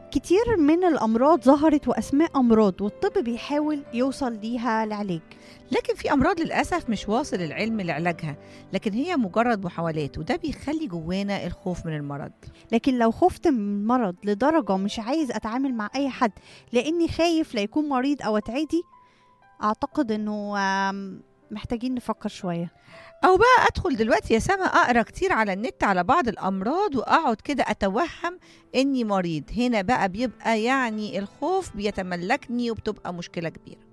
كتير من الأمراض ظهرت وأسماء أمراض والطب بيحاول يوصل ليها العلاج لكن في أمراض للأسف مش واصل العلم لعلاجها لكن هي مجرد محاولات وده بيخلي جوانا الخوف من المرض لكن لو خفت من المرض لدرجة مش عايز أتعامل مع أي حد لأني خايف لا يكون مريض أو أتعدي أعتقد أنه آم، محتاجين نفكر شوية أو بقى أدخل دلوقتي يا سما أقرأ كتير على النت على بعض الأمراض وأقعد كده أتوهم إني مريض هنا بقى بيبقى يعني الخوف بيتملكني وبتبقى مشكلة كبيرة